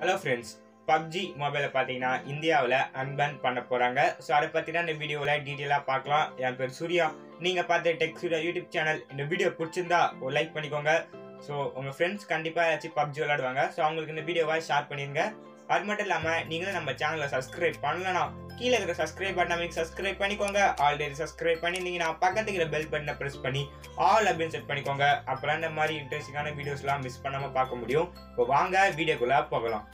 hello friends PUBG மொபைலை பார்த்தீங்கன்னா இந்தியாவில் அன்பேன் பண்ண போகிறாங்க ஸோ அதை பற்றி தான் இந்த வீடியோவில் டீட்டெயிலாக பார்க்கலாம் என் பேர் சூர்யா நீங்கள் பார்த்த டெக் சூர்யா யூடியூப் சேனல் இந்த வீடியோ பிடிச்சிருந்தா ஒரு லைக் பண்ணிக்கோங்க ஸோ உங்கள் ஃப்ரெண்ட்ஸ் கண்டிப்பாக ஏதாச்சும் பப்ஜி விளையாடுவாங்க ஸோ அவங்களுக்கு இந்த வீடியோவை ஷேர் பண்ணிடுங்க அது மட்டும் இல்லாமல் நீங்களும் நம்ம சேனலை சப்ஸ்கிரைப் பண்ணலனா கீழே இருக்கிற சப்ஸ்கிரைப் பட்டன் சப்ஸ்கிரைப் பண்ணிக்கோங்க ஆல்ரெடி சப்ஸ்கிரைப் பண்ணியிருந்தீங்கன்னா பக்கத்துக்கு இருக்கிற பெல் பட்டனை ப்ரெஸ் பண்ணி ஆல் அப்படின்னு செட் பண்ணிக்கோங்க அப்போலாம் இந்த மாதிரி இன்ட்ரெஸ்டிங்கான வீடியோஸ்லாம் மிஸ் பண்ணாமல் பார்க்க முடியும் இப்போ வாங்க வீடியோக்குள்ளே போகலாம்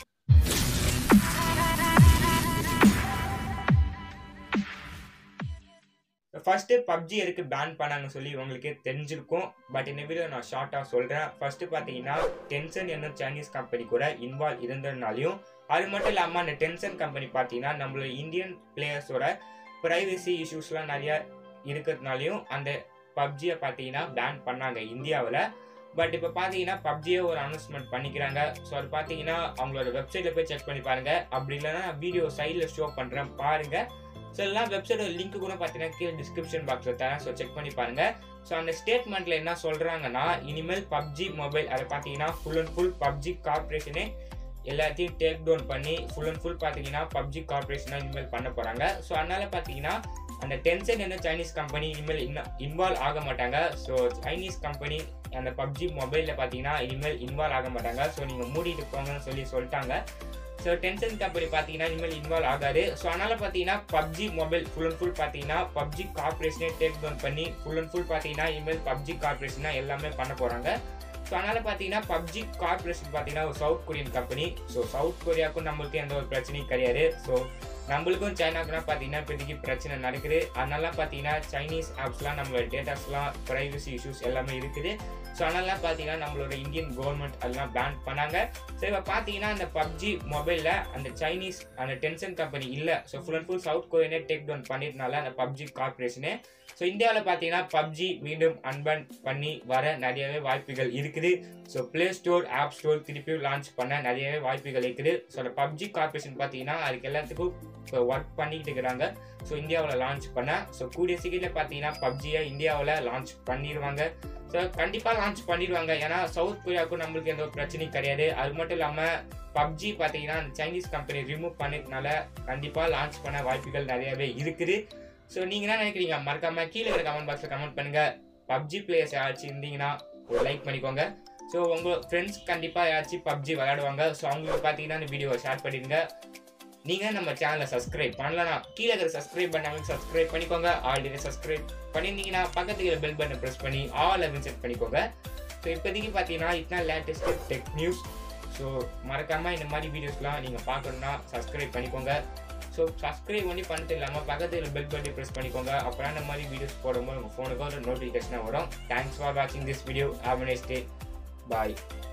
ஃபர்ஸ்ட் பப்ஜி எதுக்கு பேன் பண்ணாங்கன்னு சொல்லி உங்களுக்கு தெரிஞ்சிருக்கும் பட் இந்த வீடியோ நான் ஷார்ட்டாக சொல்கிறேன் ஃபர்ஸ்ட் பார்த்தீங்கன்னா டென்சன் என்னும் சைனீஸ் கம்பெனி கூட இன்வால்வ் இருந்ததுனாலையும் அது மட்டும் இல்லாமல் அந்த டென்சன் கம்பெனி பார்த்தீங்கன்னா நம்மளோட இந்தியன் பிளேயர்ஸோட ப்ரைவசி இஷ்யூஸ்லாம் நிறைய இருக்கிறதுனாலையும் அந்த பப்ஜியை பார்த்தீங்கன்னா பேன் பண்ணாங்க இந்தியாவில் பட் இப்போ பார்த்தீங்கன்னா பப்ஜியை ஒரு அனௌன்ஸ்மெண்ட் பண்ணிக்கிறாங்க ஸோ அது பார்த்தீங்கன்னா அவங்களோட வெப்சைட்டில் போய் செக் பண்ணி பாருங்க அப்படி இல்லைன்னா வீடியோ சைடில் ஷோ பண்ணுறேன் பாருங்க ஸோ எல்லாம் வெப்சைட்டோட லிங்க் கூட பார்த்தீங்கன்னா கீழே டிஸ்கிரிப்ஷன் பாக்ஸில் தரேன் ஸோ செக் பண்ணி பாருங்க ஸோ அந்த ஸ்டேட்மெண்ட்டில் என்ன சொல்கிறாங்கன்னா இனிமேல் பப்ஜி மொபைல் அதை பார்த்தீங்கன்னா ஃபுல் அண்ட் ஃபுல் பப்ஜி கார்பரேஷனே எல்லாத்தையும் டேக் டவுன் பண்ணி ஃபுல் அண்ட் ஃபுல் பார்த்தீங்கன்னா பப்ஜி கார்பரேஷனாக இனிமேல் பண்ண போகிறாங்க ஸோ அதனால பார்த்தீங்கன்னா அந்த டென்சன் என்ன சைனீஸ் கம்பெனி இனிமேல் இன்னும் இன்வால்வ் ஆக மாட்டாங்க ஸோ சைனீஸ் கம்பெனி அந்த பப்ஜி மொபைலில் பார்த்தீங்கன்னா இனிமேல் இன்வால்வ் ஆக மாட்டாங்க ஸோ நீங்கள் மூடிட்டு போங்கன்னு சொல்லி சொல்லிட்டாங்க ஸோ டென்சன் கம்பெனி பார்த்தீங்கன்னா இனிமேல் இன்வால்வ் ஆகாது ஸோ அதனால் பார்த்தீங்கன்னா PUBG mobile full and full பார்த்தீங்கன்னா பப்ஜி கார்பரேஷனே டேக் டவுன் பண்ணி ஃபுல் அண்ட் ஃபுல் பார்த்தீங்கன்னா இனிமேல் பப்ஜி கார்பரேஷனாக எல்லாமே பண்ண போகிறாங்க ஸோ அதனால் பார்த்தீங்கன்னா பப்ஜி கார்பரேஷன் பார்த்தீங்கன்னா ஒரு South Korean company so South கொரியாவுக்கும் நம்மளுக்கு எந்த ஒரு பிரச்சனையும் கிடையாது ஸோ நம்மளுக்கும் சைனாக்குனா பார்த்தீங்கன்னா இப்போதைக்கு பிரச்சனை நடக்குது அதனால பார்த்தீங்கன்னா சைனீஸ் ஆப்ஸ்லாம் நம்மளோட டேட்டாஸ்லாம் ப்ரைவசி இஷ்யூஸ் எல்லாமே இருக்குது ஸோ அதனால பார்த்தீங்கன்னா நம்மளோட இந்தியன் கவர்மெண்ட் அதெல்லாம் பேன் பண்ணாங்க ஸோ இப்போ பார்த்தீங்கன்னா அந்த பப்ஜி மொபைலில் அந்த சைனீஸ் அந்த டென்சன் கம்பெனி இல்லை so full and full South கொரியனே டேக் டவுன் பண்ணிருந்தால அந்த பப்ஜி கார்பரேஷனு ஸோ இந்தியாவில் பார்த்தீங்கன்னா பப்ஜி மீண்டும் அன்பன் பண்ணி வர நிறையவே வாய்ப்புகள் இருக்குது so play store app store திருப்பியும் லான்ச் பண்ண நிறையவே வாய்ப்புகள் இருக்குது ஸோ அந்த பப்ஜி கார்பரேஷன் பார்த்தீங்கன்னா அதுக்கு எல்லாத்துக்கும் இப்போ ஒர்க் பண்ணிக்கிட்டு இருக்கிறாங்க ஸோ இந்தியாவில் லான்ச் பண்ண ஸோ கூடிய சீக்கிரத்தில் பார்த்தீங்கன்னா பப்ஜியை இந்தியாவில் லான்ச் பண்ணிடுவாங்க ஸோ கண்டிப்பாக லான்ச் பண்ணிடுவாங்க ஏன்னா சவுத் கொரியாவுக்கும் நம்மளுக்கு எந்த ஒரு பிரச்சனையும் கிடையாது அது மட்டும் இல்லாமல் பப்ஜி பார்த்தீங்கன்னா அந்த சைனீஸ் கம்பெனி ரிமூவ் பண்ணதுனால கண்டிப்பாக லான்ச் பண்ண வாய்ப்புகள் நிறையவே இருக்குது ஸோ நீங்கள் என்ன நினைக்கிறீங்க மறக்காம கீழே இருக்கிற கமெண்ட் பாக்ஸில் கமெண்ட் பண்ணுங்க பப்ஜி பிளேயர்ஸ் யாராச்சும் இருந்தீங்கன்னா ஒரு லைக் பண்ணிக்கோங்க ஸோ உங்கள் ஃப்ரெண்ட்ஸ் கண்டிப்பாக யாராச்சும் பப்ஜி விளையாடுவாங்க ஸோ அவங்களுக்கு பார்த்தீங்கன்னா இந்த வீடியோவை ஷேர் பண்ணிடுங்க நீங்கள் நம்ம சேனலை சப்ஸ்கிரைப் பண்ணலனா கீழே இருக்கிற சப்ஸ்கிரைப் பண்ணாமல் சப்ஸ்கிரைப் பண்ணிக்கோங்க ஆல்ரெடி சப்ஸ்கிரைப் பண்ணியிருந்தீங்கன்னா பக்கத்துக்கு பெல் பட்டனை ப்ரெஸ் பண்ணி ஆல் அப்படின்னு செட் பண்ணிக்கோங்க ஸோ இப்போதைக்கு பார்த்தீங்கன்னா இதுதான் லேட்டஸ்ட் டெக் நியூஸ் ஸோ மறக்காமல் இந்த மாதிரி வீடியோஸ்லாம் நீங்கள் பார்க்கணுன்னா சப்ஸ்கிரைப் பண்ணிக்கோங்க ஸோ சப்ஸ்கிரைப் பண்ணி பண்ணிட்டு இல்லாமல் பக்கத்தில் பெல் பட்டனை ப்ரெஸ் பண்ணிக்கோங்க அப்புறம் இந்த மாதிரி வீடியோஸ் போடும்போது உங்கள் ஃபோனுக்கு ஒரு நோட்டிஃபிகேஷனாக வரும் தேங்க்ஸ் ஃபார் வாட்சிங் this video have nice day bye